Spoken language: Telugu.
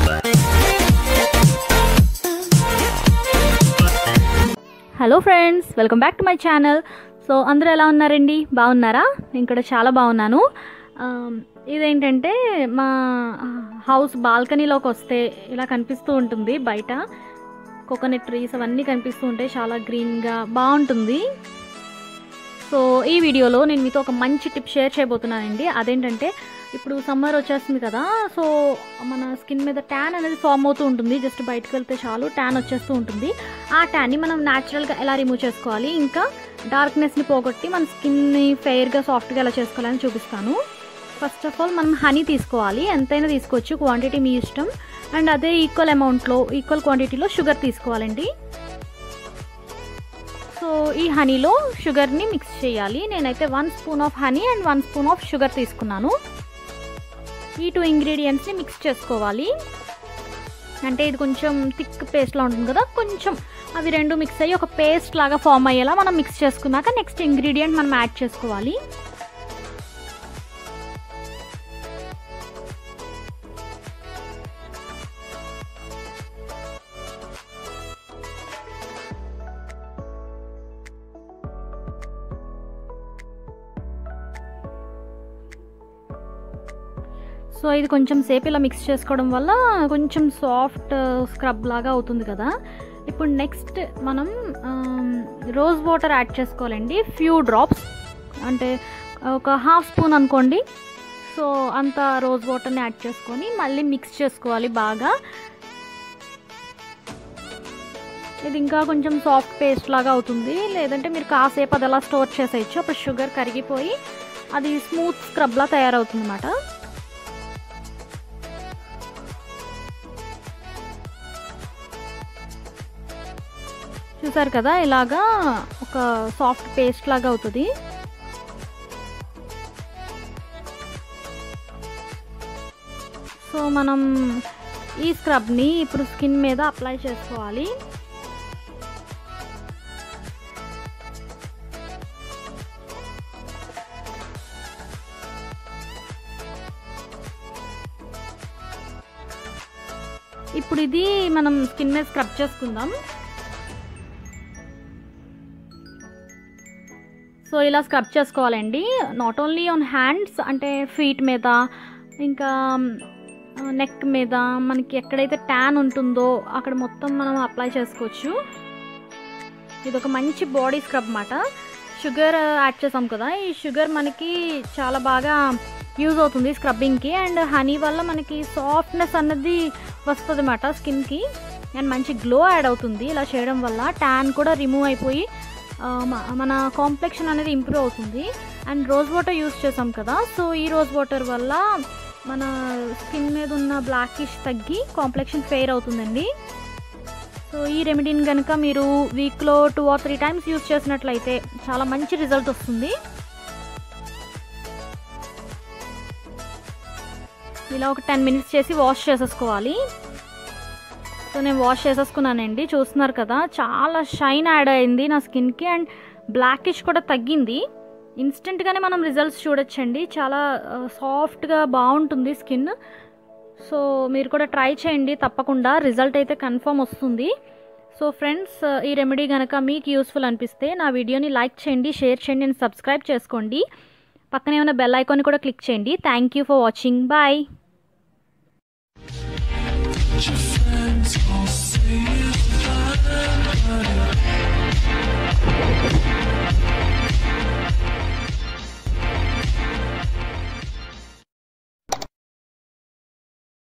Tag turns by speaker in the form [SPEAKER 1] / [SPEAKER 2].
[SPEAKER 1] hello friends welcome back to my channel so అందరూ ఎలా ఉన్నారండి బాగున్నారా నేను కూడా చాలా బాగున్నాను ఆమ్, ఇదేంటంటే మా హౌస్ బాల్కనీలోకి వస్తే ఇలా కనిపిస్తూ ఉంటుంది బయట కోకోనట్ ట్రీస్ అవన్నీ కనిపిస్తూ ఉంటాయి చాలా గ్రీన్గా బాగుంటుంది సో ఈ వీడియోలో నేను మీతో ఒక మంచి టిప్ షేర్ చేయబోతున్నానండి అదేంటంటే ఇప్పుడు సమ్మర్ వచ్చేస్తుంది కదా సో మన స్కిన్ మీద ట్యాన్ అనేది ఫామ్ అవుతూ ఉంటుంది జస్ట్ బయటకు వెళ్తే చాలు ట్యాన్ వచ్చేస్తూ ఉంటుంది ఆ ట్యాన్ని మనం న్యాచురల్గా ఎలా రిమూవ్ చేసుకోవాలి ఇంకా డార్క్నెస్ని పోగొట్టి మన స్కిన్ని ఫెయిర్గా సాఫ్ట్గా ఎలా చేసుకోవాలని చూపిస్తాను ఫస్ట్ ఆఫ్ ఆల్ మనం హనీ తీసుకోవాలి ఎంతైనా తీసుకోవచ్చు క్వాంటిటీ మీ ఇష్టం అండ్ అదే ఈక్వల్ అమౌంట్లో ఈక్వల్ క్వాంటిటీలో షుగర్ తీసుకోవాలండి సో ఈ హనీలో షుగర్ని మిక్స్ చేయాలి నేనైతే one spoon of honey and one spoon of sugar తీసుకున్నాను ఈ టూ ఇంగ్రీడియంట్స్ని మిక్స్ చేసుకోవాలి అంటే ఇది కొంచెం థిక్ పేస్ట్లా ఉంటుంది కదా కొంచెం అవి రెండు మిక్స్ అయ్యి ఒక పేస్ట్ లాగా ఫామ్ అయ్యేలా మనం మిక్స్ చేసుకున్నాక నెక్స్ట్ ఇంగ్రీడియంట్ మనం యాడ్ చేసుకోవాలి సో ఇది కొంచెం సేపు ఇలా మిక్స్ చేసుకోవడం వల్ల కొంచెం సాఫ్ట్ స్క్రబ్ లాగా అవుతుంది కదా ఇప్పుడు నెక్స్ట్ మనం రోజ్ వాటర్ యాడ్ చేసుకోవాలండి ఫ్యూ డ్రాప్స్ అంటే ఒక హాఫ్ స్పూన్ అనుకోండి సో అంత రోజ్ వాటర్ని యాడ్ చేసుకొని మళ్ళీ మిక్స్ చేసుకోవాలి బాగా ఇది ఇంకా కొంచెం సాఫ్ట్ పేస్ట్ లాగా అవుతుంది లేదంటే మీరు కాసేపు అది అలా స్టోర్ చేసేయచ్చు అప్పుడు షుగర్ కరిగిపోయి అది స్మూత్ స్క్రబ్లా తయారవుతుంది అన్నమాట చూసారు కదా ఇలాగా ఒక సాఫ్ట్ పేస్ట్ లాగా అవుతుంది సో మనం ఈ స్క్రబ్ని ఇప్పుడు స్కిన్ మీద అప్లై చేసుకోవాలి ఇప్పుడు ఇది మనం స్కిన్ మీద స్క్రబ్ చేసుకుందాం సో ఇలా స్క్రబ్ చేసుకోవాలండి నాట్ ఓన్లీ ఆన్ హ్యాండ్స్ అంటే ఫీట్ మీద ఇంకా నెక్ మీద మనకి ఎక్కడైతే ట్యాన్ ఉంటుందో అక్కడ మొత్తం మనం అప్లై చేసుకోవచ్చు ఇది ఒక మంచి బాడీ స్క్రబ్ అన్నమాట షుగర్ యాడ్ చేసాం కదా ఈ షుగర్ మనకి చాలా బాగా యూజ్ అవుతుంది స్క్రబ్బింగ్కి అండ్ హనీ వల్ల మనకి సాఫ్ట్నెస్ అన్నది వస్తుంది అన్నమాట స్కిన్కి అండ్ మంచి గ్లో యాడ్ అవుతుంది ఇలా చేయడం వల్ల ట్యాన్ కూడా రిమూవ్ అయిపోయి ఆ, మ- మన కాంప్లెక్షన్ అనేది ఇంప్రూవ్ అవుతుంది అండ్ రోజ్ వాటర్ యూస్ చేసాం కదా సో ఈ రోజ్ వాటర్ వల్ల మన స్కిన్ మీద ఉన్న బ్లాకిష్ తగ్గి కాంప్లెక్షన్ ఫెయిర్ అవుతుందండి సో ఈ రెమెడీని కనుక మీరు వీక్లో two or three times use చేసినట్లయితే చాలా మంచి రిజల్ట్ వస్తుంది ఇలా ఒక టెన్ మినిట్స్ చేసి వాష్ చేసేసుకోవాలి సో నేను వాష్ చేసేసుకున్నానండి చూస్తున్నారు కదా చాలా షైన్ యాడ్ అయింది నా స్కిన్కి అండ్ బ్లాకిష్ కూడా తగ్గింది ఇన్స్టెంట్గానే మనం రిజల్ట్స్ చూడొచ్చండి చాలా సాఫ్ట్గా బాగుంటుంది స్కిన్ సో మీరు కూడా ట్రై చేయండి తప్పకుండా రిజల్ట్ అయితే కన్ఫర్మ్ వస్తుంది సో ఫ్రెండ్స్ ఈ రెమెడీ కనుక మీకు యూస్ఫుల్ అనిపిస్తే నా వీడియోని లైక్ చేయండి షేర్ చేయండి అండ్ సబ్స్క్రైబ్ చేసుకోండి పక్కనే ఉన్న బెల్ ఐకాన్ కూడా క్లిక్ చేయండి thank you for watching bye
[SPEAKER 2] Your friends all say you